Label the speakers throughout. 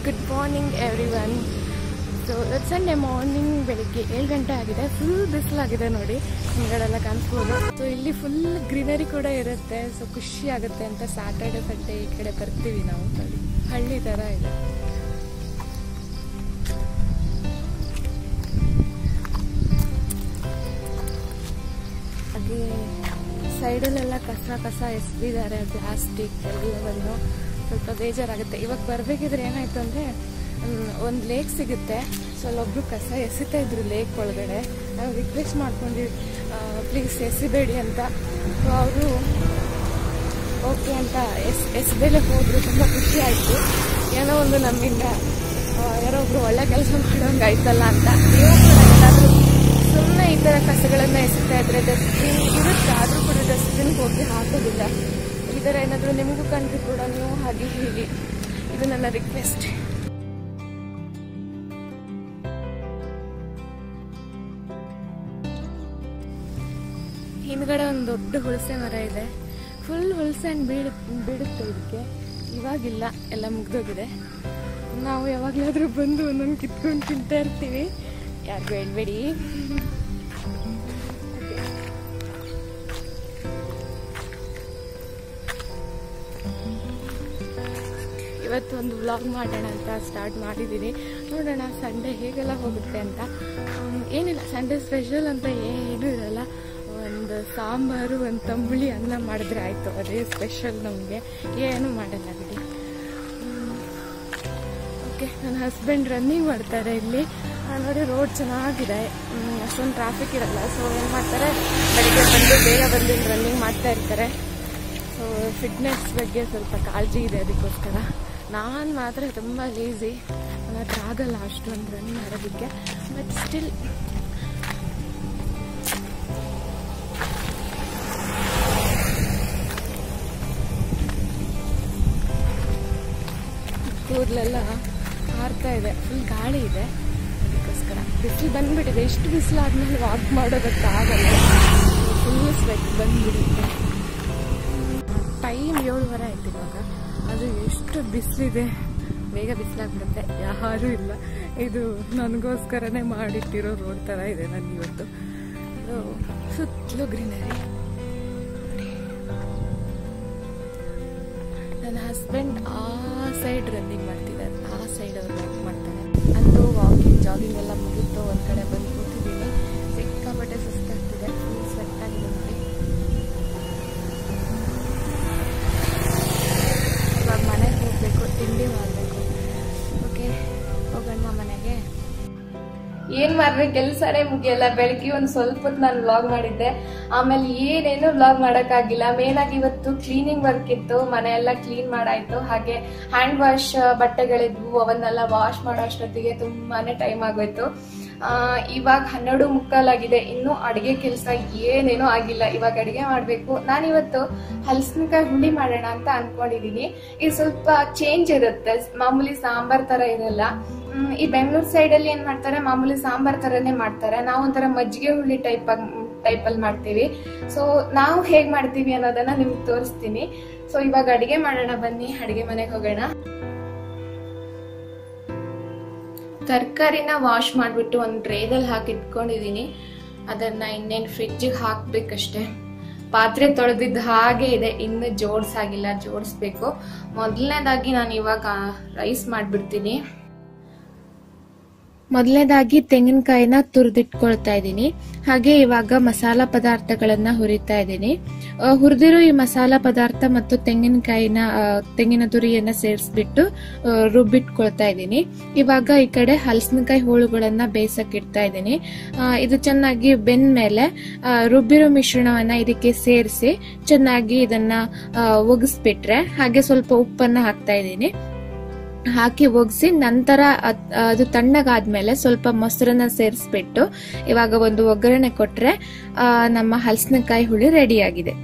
Speaker 1: good morning everyone so ಇವತ್ತು Sunday morning ಬೆಳಿಗ್ಗೆ ಏಳು ಗಂಟೆ ಆಗಿದೆ ಫುಲ್ ಬಿಸಿಲಾಗಿದೆ ನೋಡಿ ಹಿಂಗಡೆಲ್ಲ ಕಾಣಿಸ್ಬೋದು ಸೊ ಇಲ್ಲಿ ಫುಲ್ ಗ್ರೀನರಿ ಕೂಡ ಇರುತ್ತೆ ಸೊ ಖುಷಿ ಆಗುತ್ತೆ ಅಂತ ಸ್ಯಾಟರ್ಡೆ ಸಂಡೇ ಈ ಕಡೆ ಬರ್ತೀವಿ ನಾವು ನೋಡಿ ಹಳ್ಳಿ ಥರ ಇದೆ ಹಾಗೆ ಸೈಡಲ್ಲೆಲ್ಲ ಕಸ ಕಸ ಎಸ್ದಿದ್ದಾರೆ ಪ್ಲಾಸ್ಟಿಕ್ ಎಲ್ಲವನ್ನು ಸ್ವಲ್ಪ ಬೇಜಾರಾಗುತ್ತೆ ಇವಾಗ ಬರಬೇಕಿದ್ರೆ ಏನಾಯ್ತು ಅಂದರೆ ಒಂದು ಲೇಕ್ ಸಿಗುತ್ತೆ ಸೊ ಅಲ್ಲೊಬ್ರು ಕಸ ಎಸಿತಾ ಇದ್ರು ಲೇಕ್ ಒಳಗಡೆ ನಾವು ರಿಕ್ವೆಸ್ಟ್ ಮಾಡ್ಕೊಂಡ್ವಿ ಪ್ಲೀಸ್ ಎಸಿಬೇಡಿ ಅಂತ ಸೊ ಅವರು ಓಕೆ ಅಂತ ಎಸ್ ಎಸ್ಬೇಲೆ ಹೋದ್ರು ತುಂಬ ಖುಷಿ ಆಯಿತು ಏನೋ ಒಂದು ನಮ್ಮಿಂದ ಆ, ಯಾರೋ ಒಬ್ರು ಒಳ್ಳೆ ಕೆಲಸ ಮಾಡೋಂಗೆ ಆಯ್ತಲ್ಲ ಅಂತ ನೀವು ಕೂಡ ಏನಾದರೂ ಸುಮ್ಮನೆ ಈ ಥರ ಕಸಗಳನ್ನು ಎಸಿತಾ ಇದ್ರೆ ಡಸ್ಟ್ಬಿನ್ ಇರುತ್ತೆ ಆದರೂ ಕೂಡ ಡಸ್ಟ್ಬಿನ್ಗೆ ಹೋಗಿ ಹಾಕೋದಿಲ್ಲ ಈ ಥರ ಏನಾದರೂ ನಿಮಗೂ ಕಂಡ್ರೆ ಕೂಡ ನೀವು ಹಾಗೆ ಹೇಳಿ ಇದು ನನ್ನ ರಿಕ್ವೆಸ್ಟ್ ಹಿಂದ್ಗಡೆ ಒಂದು ದೊಡ್ಡ ಹುಣಸೆ ಮರ ಇದೆ ಫುಲ್ ಹುಣಸೆ ಹಣ್ಣು ಬೀಳು ಬೀಳುತ್ತೆ ಇದಕ್ಕೆ ಇವಾಗಿಲ್ಲ ಎಲ್ಲ ಮುಗ್ದೋಗಿದೆ ನಾವು ಯಾವಾಗಲಾದ್ರೂ ಬಂದು ಒಂದೊಂದು ಕಿತ್ಕೊಂಡು ತಿಂತಾ ಇರ್ತೀವಿ ಯಾರಿಗೂ ಹೇಳ್ಬೇಡಿ ಇವತ್ತು ಒಂದು ವ್ಲಾಗ್ ಮಾಡೋಣ ಅಂತ ಸ್ಟಾರ್ಟ್ ಮಾಡಿದ್ದೀನಿ ನೋಡೋಣ ಸಂಡೇ ಹೇಗೆಲ್ಲ ಹೋಗುತ್ತೆ ಅಂತ ಹ್ಮ್, ಏನಿಲ್ಲ ಸಂಡೇ ಸ್ಪೆಷಲ್ ಅಂತ ಏನೂ ಇರಲ್ಲ ಒಂದು ಸಾಂಬಾರು ಒಂದು ತಂಬುಳಿ ಅನ್ನ ಮಾಡಿದ್ರೆ ಆಯಿತು ಅದೇ ಸ್ಪೆಷಲ್ ನಮಗೆ ಏನು ಮಾಡಲ್ಲ ಬಿಡಿ ಓಕೆ ನನ್ನ ಹಸ್ಬೆಂಡ್ ರನ್ನಿಂಗ್ ಮಾಡ್ತಾರೆ ಇಲ್ಲಿ ಆ, ನೋಡಿ ರೋಡ್ ಚೆನ್ನಾಗಿದೆ ಹ್ಮ್, ಅಷ್ಟೊಂದು ಟ್ರಾಫಿಕ್ ಇರಲ್ಲ ಸೊ ಏನು ಮಾಡ್ತಾರೆ ಬೆಳಿಗ್ಗೆ ಬಂದು ಬೇಗ ಬಂದು ರನ್ನಿಂಗ್ ಮಾಡ್ತಾ ಇರ್ತಾರೆ ಸೊ ಫಿಟ್ನೆಸ್ ಬಗ್ಗೆ ಸ್ವಲ್ಪ ಕಾಳಜಿ ಇದೆ ಅದಕ್ಕೋಸ್ಕರ ನಾನು ಮಾತ್ರ ತುಂಬ ಲೇಸಿ ನನ್ನ ಹತ್ರ ಆಗಲ್ಲ ಅಷ್ಟೊಂದು ರನ್ ಮಾಡೋದಕ್ಕೆ ಬಟ್ ಸ್ಟಿಲ್ ಕೂದಲೆಲ್ಲ ಹಾರ್ತಾ ಇದೆ ಫುಲ್ ಗಾಳಿ ಇದೆ ಅದಕ್ಕೋಸ್ಕರ ಬಿಸಿಲು ಬಂದ್ಬಿಟ್ಟಿದೆ ಎಷ್ಟು ಬಿಸಿಲು ಆದ್ಮೇಲೆ ವಾಕ್ ಮಾಡೋದಕ್ಕಾಗಲ್ಲ ಫುಲ್ ಸ್ವೆಟ್ ಬಂದ್ಬಿಡುತ್ತೆ ಟೈಮ್ ಏಳುವರೆ ಆಯ್ತು ಇವಾಗ ಅದು ಎಷ್ಟು ಬಿಸಿಲಿದೆ ಬೇಗ ಬಿಸಿಲಾಗ್ಬಿಡುತ್ತೆ ಯಾರೂ ಇಲ್ಲ ಇದು ನನಗೋಸ್ಕರನೇ ಮಾಡಿಟ್ಟಿರೋ ರೋಡ್ ಥರ ಇದೆ ನನಗೆ ಇವತ್ತು ಇದು ಸುತ್ತಲೂ ಗ್ರೀನರಿ ನನ್ನ ಹಸ್ಬೆಂಡ್ ಆ ಸೈಡ್ ರನ್ನಿಂಗ್ ಮಾಡ್ತಿದ್ದಾರೆ ಆ ಸೈಡ್ ಅವ್ರು ವಾಕ್ ಮಾಡ್ತಾರೆ ಅಂತೂ ವಾಕಿಂಗ್ ಜಾಗಿಂಗ್ ಎಲ್ಲ ಮುಗಿತು ಒಂದು ಕಡೆ ಬಂದು ಕೂತಿದ್ದೀನಿ ಸಿಕ್ಕಾಪಟ್ಟೆ ಸುಸ್ತಾಗ್ತಿದೆ ಫುಲ್ ಸ್ವೆಟ್ ಆಗಿದೆ ನೋಡಿ ಇವಾಗ ಮನೆಗೆ ಹೋಗಬೇಕು ತಿಂಡಿ ಮಾಡಬೇಕು ಓಕೆ ಹೋಗೋಣ ಮನೆಗೆ ಏನ್ ಮಾಡ್ಬೇಕು ಕೆಲ್ಸನೇ ಮುಗಿಯಲ್ಲ ಬೆಳಗ್ಗೆ ಒಂದ್ ಸ್ವಲ್ಪ ಹೊತ್ತು ನಾನು ವ್ಲಾಗ್ ಮಾಡಿದ್ದೆ ಆಮೇಲೆ ಏನೇನು ವ್ಲಾಗ್ ಮಾಡಕ್ಕಾಗಿಲ್ಲ ಮೇನ್ ಆಗಿ ಇವತ್ತು ಕ್ಲೀನಿಂಗ್ ವರ್ಕ್ ಇತ್ತು ಮನೆ ಎಲ್ಲ ಕ್ಲೀನ್ ಮಾಡಾಯ್ತು ಹಾಗೆ ಹ್ಯಾಂಡ್ ವಾಶ್ ಬಟ್ಟೆಗಳಿದ್ವು ಅವನ್ನೆಲ್ಲ ವಾಶ್ ಮಾಡೋ ಅಷ್ಟೊತ್ತಿಗೆ ತುಂಬಾನೇ ಟೈಮ್ ಆಗೋಯ್ತು ಆ, ಇವಾಗ ಹನ್ನೆರಡು ಮುಕ್ಕಾಲಾಗಿದೆ ಇನ್ನು ಅಡಿಗೆ ಕೆಲಸ ಏನೇನೂ ಆಗಿಲ್ಲ ಇವಾಗ ಅಡಿಗೆ ಮಾಡಬೇಕು ನಾನಿವತ್ತು ಹಲಸಿನಕಾಯಿ ಹುಳಿ ಮಾಡೋಣ ಅಂತ ಅನ್ಕೊಂಡಿದೀನಿ ಇದು ಸ್ವಲ್ಪ ಚೇಂಜ್ ಇರುತ್ತೆ ಮಾಮೂಲಿ ಸಾಂಬಾರ್ ತರ ಇರಲ್ಲ ಮ್, ಈ ಬೆಂಗಳೂರು ಸೈಡ್ ಅಲ್ಲಿ ಏನ್ ಮಾಡ್ತಾರೆ ಮಾಮೂಲಿ ಸಾಂಬಾರ್ ತರನೇ ಮಾಡ್ತಾರೆ ನಾವು ಒಂಥರ ಮಜ್ಜಿಗೆ ಹುಳಿ ಟೈಪ್ ಟೈಪ್ ಅಲ್ಲಿ ಮಾಡ್ತೀವಿ ಸೊ ನಾವು ಹೇಗ್ ಮಾಡ್ತೀವಿ ಅನ್ನೋದನ್ನ ನಿಮ್ಗೆ ತೋರಿಸ್ತೀನಿ ಸೊ ಇವಾಗ ಅಡಿಗೆ ಮಾಡೋಣ ಬನ್ನಿ ಅಡಿಗೆ ಮನೆಗೆ ಹೋಗೋಣ ತರಕಾರಿನ ವಾಶ್ ಮಾಡಿಬಿಟ್ಟು ಒಂದು ಟ್ರೇದಲ್ಲಿ ಹಾಕಿ ಇಟ್ಕೊಂಡಿದ್ದೀನಿ ಅದನ್ನ ಇನ್ನೇನು ಫ್ರಿಡ್ಜಿಗೆ ಹಾಕ್ಬೇಕಷ್ಟೇ ಪಾತ್ರೆ ತೊಳೆದಿದ್ದು ಹಾಗೆ ಇದೆ ಇನ್ನು ಜೋಡ್ಸಾಗಿಲ್ಲ ಜೋಡಿಸ್ಬೇಕು ಮೊದಲನೇದಾಗಿ ನಾನು ಇವಾಗ ರೈಸ್ ಮಾಡಿಬಿಡ್ತೀನಿ ಮೊದಲನೇದಾಗಿ ತೆಂಗಿನಕಾಯಿನ ತುರಿದಿಟ್ಕೊಳ್ತಾ ಇದ್ದೀನಿ ಹಾಗೆ ಇವಾಗ ಮಸಾಲಾ ಪದಾರ್ಥಗಳನ್ನ ಹುರಿತಾ ಇದ್ದೀನಿ ಆ, ಹುರಿದಿರೋ ಈ ಮಸಾಲಾ ಪದಾರ್ಥ ಮತ್ತು ತೆಂಗಿನಕಾಯಿನ ಆ, ತೆಂಗಿನ ತುರಿಯನ್ನ ಸೇರಿಸ್ಬಿಟ್ಟು ಆ, ರುಬ್ಬಿಟ್ಕೊಳ್ತಾ ಇದ್ದೀನಿ ಇವಾಗ ಈ ಕಡೆ ಹಲಸಿನಕಾಯಿ ಹೋಳುಗಳನ್ನ ಬೇಯಿಸಕ್ ಇಡ್ತಾ ಇದ್ದೀನಿ ಆ, ಇದು ಚೆನ್ನಾಗಿ ಬೆಂದ ಮೇಲೆ ಆ, ರುಬ್ಬಿರೋ ಮಿಶ್ರಣವನ್ನ ಇದಕ್ಕೆ ಸೇರಿಸಿ ಚೆನ್ನಾಗಿ ಇದನ್ನ ಆ, ಒಗಿಸ್ಬಿಟ್ರೆ ಹಾಗೆ ಸ್ವಲ್ಪ ಉಪ್ಪನ್ನ ಹಾಕ್ತಾ ಇದ್ದೀನಿ ಹಾಕಿ ಒಗ್ಸಿ ನಂತರ ಅದ್- ಅದು ತಣ್ಣಗಾದ್ಮೇಲೆ ಸ್ವಲ್ಪ ಮೊಸರನ್ನ ಸೇರಿಸ್ಬಿಟ್ಟು ಇವಾಗ ಒಂದು ಒಗ್ಗರಣೆ ಕೊಟ್ರೆ ಆ, ನಮ್ಮ ಹಲಸಿನಕಾಯಿ ಹುಳಿ ರೆಡಿ ಆಗಿದೆ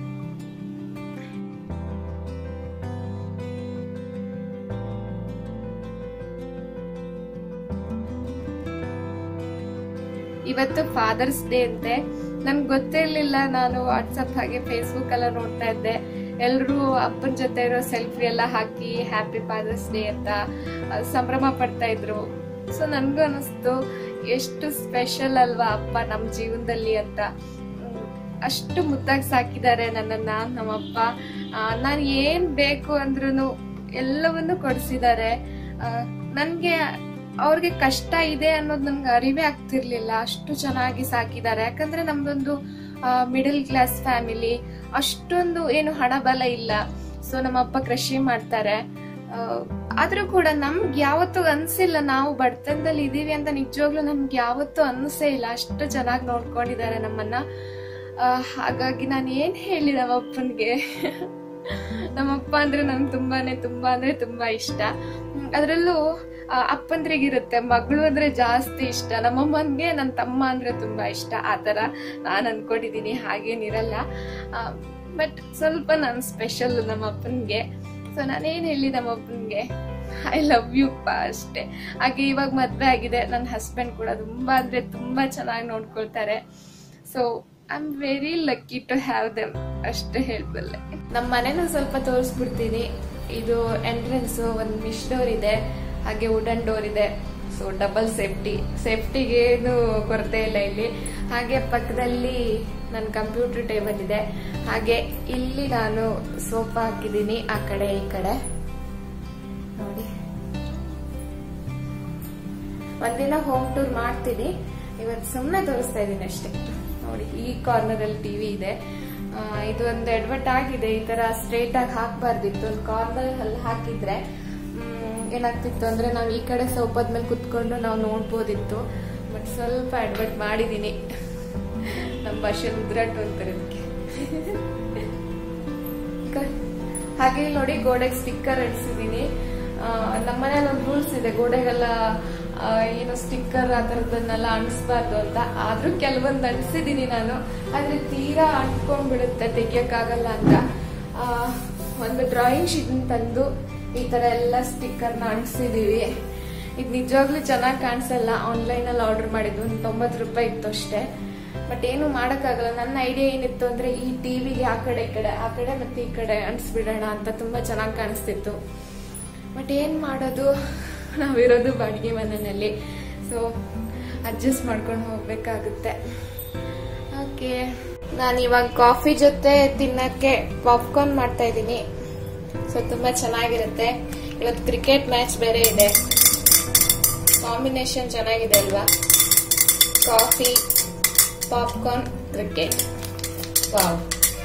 Speaker 1: ಇವತ್ತು ಫಾದರ್ಸ್ ಡೇ ಅಂತೆ ನನ್ಗೆ ಗೊತ್ತೇ ಇರ್ಲಿಲ್ಲ ನಾನು ವಾಟ್ಸಪ್ ಹಾಗೆ ಫೇಸ್ಬುಕ್ ಎಲ್ಲ ನೋಡ್ತಾ ಇದ್ದೆ ಎಲ್ಲರೂ ಅಪ್ಪನ ಜೊತೆ ಇರೋ ಸೆಲ್ಫಿ ಎಲ್ಲ ಹಾಕಿ ಹ್ಯಾಪಿ ಫಾದರ್ಸ್ ಡೇ ಅಂತ ಆ, ಸಂಭ್ರಮ ಪಡ್ತಾ ಇದ್ರು ಸೊ ನನ್ಗೂ ಅನಿಸ್ತು ಎಷ್ಟು ಸ್ಪೆಷಲ್ ಅಲ್ವಾ ಅಪ್ಪ ನಮ್ಮ ಜೀವನದಲ್ಲಿ ಅಂತ ಹ್ಮ್, ಅಷ್ಟು ಮುದ್ದಾಗಿ ಸಾಕಿದ್ದಾರೆ ನನ್ನನ್ನ ನಮ್ಮಪ್ಪ ನಾನು ಏನ್ ಬೇಕು ಅಂದ್ರೂ ಎಲ್ಲವನ್ನೂ ಕೊಡಿಸಿದ್ದಾರೆ ನನ್ಗೆ ಅವ್ರಿಗೆ ಕಷ್ಟ ಇದೆ ಅನ್ನೋದು ನನ್ಗೆ ಅರಿವೇ ಆಗ್ತಿರ್ಲಿಲ್ಲ ಅಷ್ಟು ಚೆನ್ನಾಗಿ ಸಾಕಿದ್ದಾರೆ ಯಾಕಂದ್ರೆ ನಮ್ದೊಂದು ಮಿಡಲ್ ಕ್ಲಾಸ್ ಫ್ಯಾಮಿಲಿ ಅಷ್ಟೊಂದು ಏನು ಹಣ ಬಲ ಇಲ್ಲ ಸೊ ನಮ್ಮಪ್ಪ ಕೃಷಿ ಮಾಡ್ತಾರೆ ಆ, ಆದ್ರೂ ಕೂಡ ನಮ್ಗೆ ಯಾವತ್ತೂ ಅನ್ಸಿಲ್ಲ ನಾವು ಬಡತನದಲ್ಲಿ ಇದೀವಿ ಅಂತ ನಿಜವಾಗ್ಲೂ ನಮ್ಗೆ ಯಾವತ್ತೂ ಅನ್ಸೇ ಇಲ್ಲ ಅಷ್ಟು ಚೆನ್ನಾಗಿ ನೋಡ್ಕೊಂಡಿದ್ದಾರೆ ನಮ್ಮನ್ನ ಆ, ಹಾಗಾಗಿ ನಾನು ಏನ್ ಹೇಳಿ ನಮ್ಮಪ್ಪನ್ಗೆ ನಮ್ಮಪ್ಪ ಅಂದ್ರೆ ನನ್ಗೆ ತುಂಬಾನೇ ತುಂಬಾ ಅಂದ್ರೆ ತುಂಬಾ ಇಷ್ಟ ಹ್ಮ್, ಅದ್ರಲ್ಲೂ ಆ, ಅಪ್ಪಂದ್ರಿಗಿರುತ್ತೆ ಮಗಳು ಅಂದ್ರೆ ಜಾಸ್ತಿ ಇಷ್ಟ ನಮ್ಮಮ್ಮನ್ಗೆ ನನ್ನ ತಮ್ಮ ಅಂದ್ರೆ ತುಂಬಾ ಇಷ್ಟ ಆತರ ನಾನು ಅನ್ಕೊಂಡಿದೀನಿ ಹಾಗೇನಿರಲ್ಲ ಬಟ್ ಸ್ವಲ್ಪ ನಾನು ಸ್ಪೆಷಲ್ ನಮ್ಮ ಅಪ್ಪನ್ಗೆ ಸೊ ನಾನೇನ್ ಹೇಳಿ ನಮ್ಮ ಅಪ್ಪನ್ಗೆ ಐ ಲವ್ ಯು ಪಾ ಅಷ್ಟೇ ಹಾಗೆ ಇವಾಗ ಮದ್ವೆ ಆಗಿದೆ ನನ್ನ ಹಸ್ಬೆಂಡ್ ಕೂಡ ತುಂಬಾ ಅಂದ್ರೆ ತುಂಬಾ ಚೆನ್ನಾಗಿ ನೋಡ್ಕೊಳ್ತಾರೆ so I am very lucky to have them ಅಷ್ಟೇ ಹೇಳ್ಬಲ್ಲೆ ನಮ್ಮ ಮನೆನೂ ಸ್ವಲ್ಪ ತೋರಿಸ್ಬಿಡ್ತೀನಿ ಇದು ಎಂಟ್ರೆನ್ಸ್ ಒಂದು ಮಿಶ್ ಡೋರ್ ಇದೆ ಹಾಗೆ ವುಡನ್ ಡೋರ್ ಇದೆ ಸೊ ಡಬಲ್ ಸೇಫ್ಟಿ ಸೇಫ್ಟಿಗೆ ಏನು ಕೊರತೆ ಇಲ್ಲ ಇಲ್ಲಿ ಹಾಗೆ ಪಕ್ಕದಲ್ಲಿ ನನ್ನ ಕಂಪ್ಯೂಟರ್ ಟೇಬಲ್ ಇದೆ ಹಾಗೆ ಇಲ್ಲಿ ನಾನು ಸೋಫಾ ಹಾಕಿದ್ದೀನಿ ಆ ಕಡೆ ಈ ಕಡೆ ನೋಡಿ ಒಂದಿನ ಹೋಮ್ ಟೂರ್ ಮಾಡ್ತೀನಿ ಇವತ್ತು ಸುಮ್ಮನೆ ತೋರಿಸ್ತಾ ಇದ್ದೀನಿ ಅಷ್ಟೇ ನೋಡಿ ಈ ಕಾರ್ನರ್ ಅಲ್ಲಿ ಟಿವಿ ಇದೆ ಆ, ಇದು ಒಂದು ಎಡ್ವರ್ಟ್ ಆಗಿದೆ ಈ ತರ ಸ್ಟ್ರೇಟ್ ಆಗಿ ಹಾಕ್ಬಾರ್ದಿತ್ತು ಒಂದು ಕಾರ್ನರ್ ಅಲ್ಲಿ ಹಾಕಿದ್ರೆ ಮ್, ಏನಾಗ್ತಿತ್ತು ಅಂದ್ರೆ ನಾವು ಈ ಕಡೆ ಸೋಫಾದ ಮೇಲೆ ಕುತ್ಕೊಂಡು ನಾವು ನೋಡ್ಬೋದಿತ್ತು ಬಟ್ ಸ್ವಲ್ಪ ಅಡ್ವರ್ಟ್ ಮಾಡಿದೀನಿ ನಮ್ಮ ಭಾಷೆ ಉದ್ರಾಟು ಅಂತಾರೆ ಅದಕ್ಕೆ ಕ- ಹಾಗೆ ಇಲ್ಲಿ ನೋಡಿ ಗೋಡೆಗೆ ಸ್ಟಿಕ್ಕರ್ ಅಂಟಿಸಿದೀನಿ ನಮ್ಮನೇಲಿ ಒಂದು ರೂಲ್ಸ್ ಇದೆ ಗೋಡೆಗೆಲ್ಲ ಆ, ಏನು ಸ್ಟಿಕ್ಕರ್ ಆ ಥರದನ್ನೆಲ್ಲ ಅಂಟಿಸ್ಬಾರ್ದು ಅಂತ ಆದ್ರೂ ಕೆಲವೊಂದು ಅಂಟಿಸಿದೀನಿ ನಾನು ಆದ್ರೆ ತೀರಾ ಅಂಟ್ಕೊಂಡ್ಬಿಡುತ್ತೆ ತೆಗಿಯಕ್ಕಾಗಲ್ಲ ಅಂತ ಆ, ಒಂದು ಡ್ರಾಯಿಂಗ್ ಶೀಟ್ ತಂದು ಈ ತರ ಎಲ್ಲ ಸ್ಟಿಕ್ಕರ್ನ ಅಂಟಿಸಿದೀವಿ ಇದು ನಿಜವಾಗ್ಲೂ ಚೆನ್ನಾಗಿ ಕಾಣಿಸಲ್ಲ ಆನ್ಲೈನಲ್ಲಿ ಆರ್ಡರ್ ಮಾಡಿದ್ದು ಒಂದು ತೊಂಬತ್ತು ರೂಪಾಯಿ ಇತ್ತು ಅಷ್ಟೇ ಬಟ್ ಏನು ಮಾಡೋಕ್ಕಾಗಲ್ಲ ನನ್ನ ಐಡಿಯಾ ಏನಿತ್ತು ಅಂದ್ರೆ ಈ ಟಿವಿಗೆ ಆ ಕಡೆ ಈ ಕಡೆ ಆ ಕಡೆ ಮತ್ತೆ ಈ ಕಡೆ ಅಂಟಿಸ್ಬಿಡೋಣ ಅಂತ ತುಂಬಾ ಚೆನ್ನಾಗಿ ಕಾಣಿಸ್ತಿತ್ತು ಬಟ್ ಏನ್ ಮಾಡೋದು ನಾವಿರೋದು ಬಾಡಿಗೆ ಮನೆಯಲ್ಲಿ ಸೊ ಅಡ್ಜಸ್ಟ್ ಮಾಡ್ಕೊಂಡು ಹೋಗ್ಬೇಕಾಗುತ್ತೆ ಓಕೆ ನಾನು ಇವಾಗ ಕಾಫಿ ಜೊತೆ ತಿನ್ನಕ್ಕೆ ಪಾಪ್ಕಾರ್ನ್ ಮಾಡ್ತಾ ಇದ್ದೀನಿ ಸೊ ತುಂಬಾ ಚೆನ್ನಾಗಿರುತ್ತೆ ಇವತ್ತು ಕ್ರಿಕೆಟ್ ಮ್ಯಾಚ್ ಬೇರೆ ಇದೆ ಕಾಂಬಿನೇಷನ್ ಚೆನ್ನಾಗಿದೆ ಅಲ್ವಾ ಕಾಫಿ ಪಾಪ್ಕಾರ್ನ್ ಕ್ರಿಕೆಟ್ ವಾವ್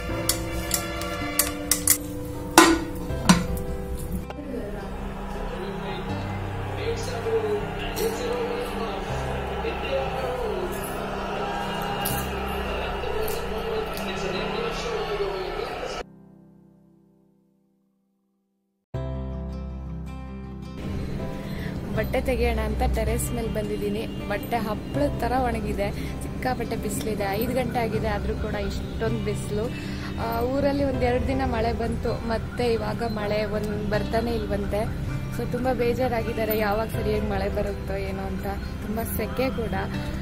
Speaker 1: ಬಟ್ಟೆ ತೆಗೆಯೋಣ ಅಂತ ಟೆರೆಸ್ ಮೇಲೆ ಬಂದಿದ್ದೀನಿ ಬಟ್ಟೆ ಹಪ್ಪಳದ ಥರ ಒಣಗಿದೆ ಸಿಕ್ಕಾಪಟ್ಟೆ ಬಿಸಿಲಿದೆ ಐದು ಗಂಟೆ ಆಗಿದೆ ಆದರೂ ಕೂಡ ಇಷ್ಟೊಂದು ಬಿಸಿಲು ಊರಲ್ಲಿ ಒಂದು ಎರಡು ದಿನ ಮಳೆ ಬಂತು ಮತ್ತೆ ಇವಾಗ ಮಳೆ ಒಂದು ಬರ್ತಾನೆ ಇಲ್ವಂತೆ ಸೊ ತುಂಬ ಬೇಜಾರಾಗಿದ್ದಾರೆ ಯಾವಾಗ ಸರಿಯಾಗಿ ಮಳೆ ಬರುತ್ತೋ ಏನೋ ಅಂತ ತುಂಬ ಸೆಕೆ ಕೂಡ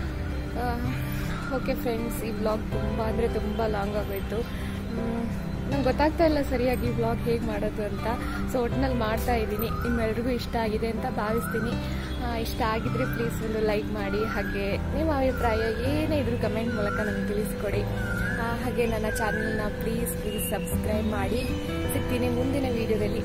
Speaker 1: ಓಕೆ ಫ್ರೆಂಡ್ಸ್ ಈ ಬ್ಲಾಗ್ ತುಂಬ ಅಂದರೆ ತುಂಬ ಲಾಂಗ್ ಆಗೋಯ್ತು ನಂಗೆ ಗೊತ್ತಾಗ್ತಾ ಇಲ್ಲ ಸರಿಯಾಗಿ ಈ ಬ್ಲಾಗ್ ಹೇಗೆ ಮಾಡೋದು ಅಂತ ಸೊ ಒಟ್ಟಿನಲ್ಲಿ ಮಾಡ್ತಾ ಇದ್ದೀನಿ ನಿಮ್ಮೆಲ್ರಿಗೂ ಇಷ್ಟ ಆಗಿದೆ ಅಂತ ಭಾವಿಸ್ತೀನಿ ಆ, ಇಷ್ಟ ಆಗಿದ್ರೆ ಪ್ಲೀಸ್ ಒಂದು ಲೈಕ್ ಮಾಡಿ ಹಾಗೆ ನಿಮ್ಮ ಅಭಿಪ್ರಾಯ ಏನೇ ಇದ್ರೂ ಕಮೆಂಟ್ ಮೂಲಕ ನನಗೆ ತಿಳಿಸ್ಕೊಡಿ ಆ, ಹಾಗೆ ನನ್ನ ಚಾನಲ್ನ ಪ್ಲೀಸ್ ಪ್ಲೀಸ್ ಸಬ್ಸ್ಕ್ರೈಬ್ ಮಾಡಿ ಸಿಗ್ತೀನಿ ಮುಂದಿನ ವಿಡಿಯೋದಲ್ಲಿ